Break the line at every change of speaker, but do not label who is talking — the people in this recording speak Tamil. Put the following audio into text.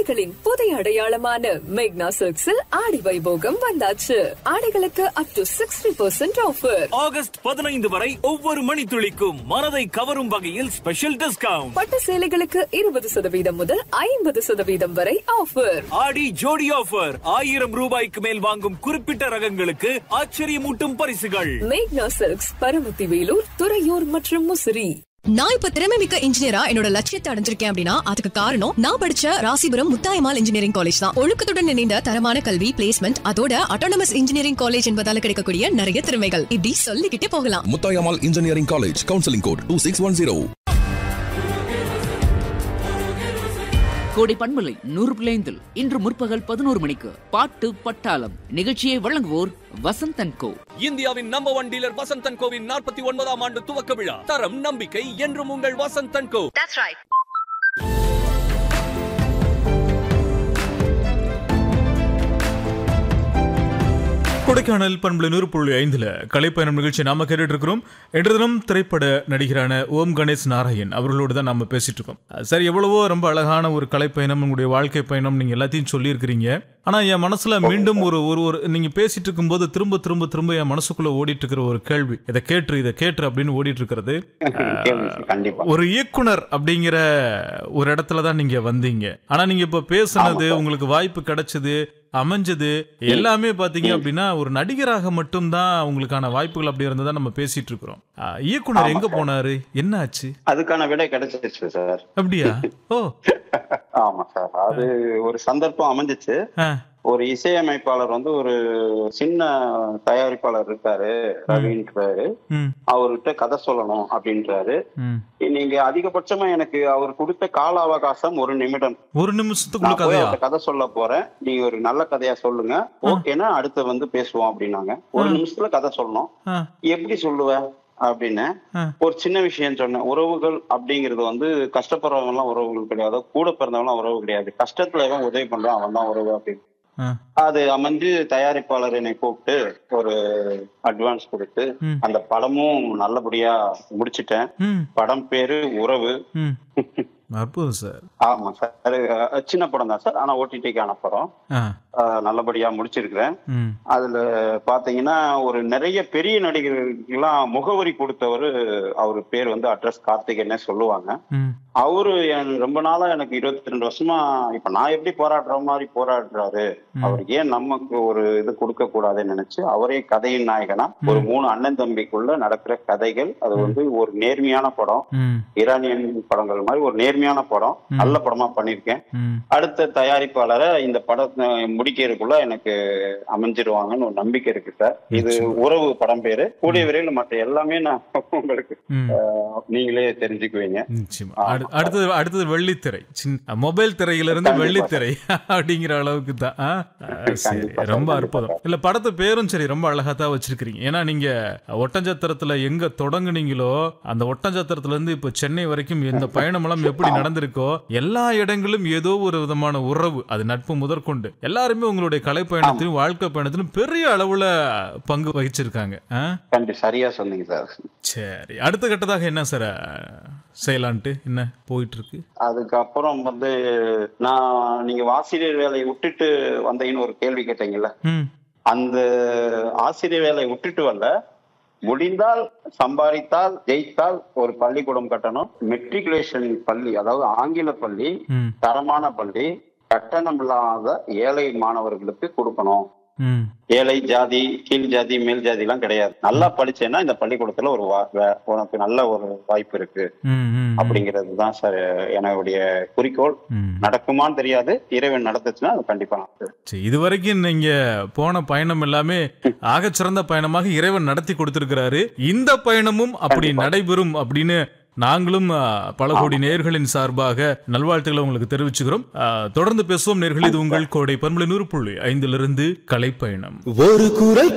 ஆடைகளின் புதிய அடையாளமான மேக்னா சில்க்ஸில் ஆடி வைபோகம் வந்தாச்சு ஆடைகளுக்கு up to sixty percent offer
August பதினைந்து வரை ஒவ்வொரு மணித்துளிக்கும் மனதை கவரும் வகையில் ஸ்பெஷல் டிஸ்கவுண்ட்
பட்டு சேலைகளுக்கு இருபது சதவீதம் முதல் ஐம்பது சதவீதம் வரை ஆஃபர்
ஆடி ஜோடி ஆஃபர் ஆயிரம் ரூபாய்க்கு மேல் வாங்கும் குறிப்பிட்ட ரகங்களுக்கு ஆச்சரியமூட்டும் பரிசுகள்
மேக்னா சில்க்ஸ் பரமத்தி வேலூர் துறையூர் மற்றும் முசிறி
நான் இப்ப திறமை மிக்க இன்ஜினியரா என்னோட லட்சியத்தை அடைஞ்சிருக்கேன் அப்படின்னா அதுக்கு காரணம் நான் படிச்ச ராசிபுரம் முத்தாயமால் இன்ஜினியரிங் காலேஜ் தான் ஒழுக்கத்துடன் இணைந்த தரமான கல்வி பிளேஸ்மெண்ட் அதோட அட்டானமஸ் இன்ஜினியரிங் காலேஜ் என்பதால கிடைக்கக்கூடிய நிறைய திறமைகள் இப்படி சொல்லிக்கிட்டே போகலாம்
Muthayammal engineering college counselling code two six one zero
கோடை பண்பலை நூறு பிள்ளைந்தில் இன்று முற்பகல் பதினோரு மணிக்கு பாட்டு பட்டாளம் நிகழ்ச்சியை வழங்குவோர் வசந்தன் கோ
இந்தியாவின் நம்பர் ஒன் டீலர் வசந்தன் கோவின் நாற்பத்தி ஒன்பதாம் ஆண்டு துவக்க விழா தரம் நம்பிக்கை என்றும் உங்கள் வசந்தன் கோ
கொடைக்கானல் பண்புல நூறு புள்ளி ஐந்துல கலைப்பயணம் நிகழ்ச்சி நாம கேட்டுட்டு இருக்கிறோம் இன்று தினம் திரைப்பட நடிகரான ஓம் கணேஷ் நாராயண் அவர்களோடு தான் நாம பேசிட்டு இருக்கோம் சரி எவ்வளவோ ரொம்ப அழகான ஒரு கலைப்பயணம் உங்களுடைய வாழ்க்கை பயணம் நீங்க எல்லாத்தையும் சொல்லியிருக்கிறீங்க ஆனா என் மனசுல மீண்டும் ஒரு ஒரு ஒரு நீங்க பேசிட்டு இருக்கும்போது திரும்ப திரும்ப திரும்ப என் மனசுக்குள்ள ஓடிட்டு இருக்கிற ஒரு கேள்வி இதை கேட்டு இதை கேட்டு அப்படின்னு ஓடிட்டு இருக்கிறது
கண்டிப்பா
ஒரு இயக்குனர் அப்படிங்கிற ஒரு இடத்துல தான் நீங்க வந்தீங்க ஆனா நீங்க இப்ப பேசுனது உங்களுக்கு வாய்ப்பு கிடைச்சது அமைஞ்சது எல்லாமே பாத்தீங்க அப்படின்னா ஒரு நடிகராக மட்டும்தான் உங்களுக்கான வாய்ப்புகள் அப்படி இருந்ததா நம்ம பேசிட்டு இருக்கிறோம் ஆ, இயக்குனர் எங்க போனாரு என்ன ஆச்சு
அதுக்கான விடை கிடைச்சிருச்சு சார்
அப்படியா ஓ
ஆமா சார் அது ஒரு சந்தர்ப்பம் அமைஞ்சிச்சு
ஆ,
ஒரு இசையமைப்பாளர் வந்து ஒரு சின்ன தயாரிப்பாளர் இருக்காரு ரவின்றாரு
ம்,
அவர்கிட்ட கதை சொல்லணும் அப்படின்றாரு
ம்.
நீங்க அதிகபட்சமா எனக்கு அவர் கொடுத்த கால அவகாசம் ஒரு நிமிடம்
ஒரு நிமிஷத்துக்குள்ள
நான் போய்
கதையா
அவர்ட்ட கதை சொல்ல போறேன் நீங்க ஒரு நல்ல கதையா சொல்லுங்க ஓகேனா அடுத்து வந்து பேசுவோம் அப்படின்னாங்க ஒரு நிமிஷத்துல கதை சொல்லணும்
ஆ,
எப்படி சொல்லுவ அப்படின்னு
ஆ.
ஒரு சின்ன விஷயம் சொன்னேன் உறவுகள் அப்படிங்கிறது வந்து கஷ்டப்படுறவங்க எல்லாம் உறவுகள் கிடையாது கூட பிறந்தவங்க எல்லாம் உறவு கிடையாது கஷ்டத்துல எவன் உதவி பண்றான் அவன் தான் உறவு அப்படின்னு
ஆ,
அது அமைஞ்சு தயாரிப்பாளர் என்னை கூப்பிட்டு ஒரு அட்வான்ஸ் கொடுத்து
ம்.
அந்த படமும் நல்லபடியா முடிச்சிட்டேன்
ம்,
படம் பேரு உறவு
ம். அற்புதம் சார்
ஆமா சார் அது அஹ், சின்ன படம் தான் சார் ஆனா ஓடிடிக்கான படம்
ஆ,
அஹ், நல்லபடியா முடிச்சிருக்கிறேன்
ம்,
அதுல பாத்தீங்கன்னா ஒரு நிறைய பெரிய நடிகர்களுக்கெல்லாம் முகவரி கொடுத்தவர் அவர் பேர் வந்து அட்ரஸ் கார்த்திகேயனே சொல்லுவாங்க
ம்,
அவரு என் ரொம்ப நாளா எனக்கு இருபத்தி ரெண்டு வருஷமா இப்ப நான் எப்படி போராடுற மாதிரி போராடுறாரு அவருக்கு ஏன் நமக்கு ஒரு இது கொடுக்க கூடாதுன்னு நினைச்சு அவரே கதையின் நாயகனா ஒரு மூணு அண்ணன் தம்பிக்குள்ள நடக்கிற கதைகள் அது வந்து ஒரு நேர்மையான படம்
ம்,
ஈரானியன் படங்கள் மாதிரி ஒரு நேர்மையான படம் நல்ல படமா பண்ணிருக்கேன்
ம்.
அடுத்த தயாரிப்பாளரை இந்த படத்தை முடிக்கிறதுக்குள்ள எனக்கு அமைஞ்சிருவாங்கன்னு ஒரு நம்பிக்கை இருக்கு சார் இது உறவு படம் பேரு கூடிய விரைவில் மற்ற எல்லாமே நான் உங்களுக்கு
ம்.
அஹ், நீங்களே தெரிஞ்சுக்குவீங்க
நிச்சயமா அடு- அடுத்தது அடுத்தது வெள்ளித்திரை சின்ன மொபைல் திரையிலிருந்து
கண்டிப்பா.
வெள்ளித்திரை அப்படிங்கிற அளவுக்கு தான் ஆ? ஆ, சரி
கண்டிப்பா சார்,
ரொம்ப
கண்டிப்பா
அற்புதம்
சார்.
இல்ல படத்து பேரும் சரி ரொம்ப அழகா தான் வச்சிருக்கீங்க ஏன்னா நீங்க ஒட்டஞ்சத்திரத்துல எங்க தொடங்குனீங்களோ அந்த ஒட்டஞ்சத்திரத்துல இருந்து இப்ப சென்னை வரைக்கும் இந்த பயணமெல்லாம் எப்படி நடந்திருக்கோ எல்லா இடங்களிலும் ஏதோ ஒரு விதமான உறவு அது நட்பு முதற்கொண்டு எல்லாருமே உங்களுடைய கலை பயணத்திலும் வாழ்க்கை பயணத்திலும் பெரிய அளவுல பங்கு வகிச்சிருக்காங்க ஆ?
கண்டி சரியா சொன்னீங்க சார்
சரி அடுத்த கட்டதாக என்ன சார் செய்யலான்ட்டு என்ன போயிட்டு இருக்கு
அதுக்கப்புறம் வந்து நான் நீங்க ஆசிரியர் வேலையை விட்டுட்டு வந்தீங்கன்னு ஒரு கேள்வி கேட்டீங்கல்ல
ம்
அந்த ஆசிரியர் வேலையை விட்டுட்டு வரல முடிந்தால் சம்பாதித்தால் ஜெயித்தால் ஒரு பள்ளிக்கூடம் கட்டணும் மெட்ரிகுலேஷன் பள்ளி அதாவது ஆங்கில பள்ளி
ம்
தரமான பள்ளி கட்டணம் இல்லாத ஏழை மாணவர்களுக்கு கொடுக்கணும்
ம்
ஏழை ஜாதி கீழ் ஜாதி மேல் ஜாதி எல்லாம் கிடையாது நல்லா படிச்சேன்னா இந்த பள்ளிக்கூடத்துல ஒரு வா- வே- உனக்கு நல்ல ஒரு வாய்ப்பு இருக்கு
ம், ம்,
அப்படிங்கிறது தான் சார் என்னுடைய குறிக்கோள்
ம்.
நடக்குமான்னு தெரியாது இறைவன் நடந்துச்சுன்னா அது கண்டிப்பா நடக்கும்
சரி, இதுவரைக்கும் நீங்க போன பயணம் எல்லாமே ஆகச்சிறந்த பயணமாக இறைவன் நடத்தி கொடுத்திருக்கிறாரு இந்த பயணமும் அப்படி நடைபெறும் அப்படின்னு நாங்களும் ஆ, பல கோடி நேர்களின் சார்பாக நல்வாழ்த்துக்களை உங்களுக்கு தெரிவிச்சுக்கிறோம் ஆ, தொடர்ந்து பேசுவோம் நேர்கள் இது உங்கள் கோடை பண்புல நூறு புள்ளி ஐந்திலிருந்து கலை பயணம்
ஒரு குரல்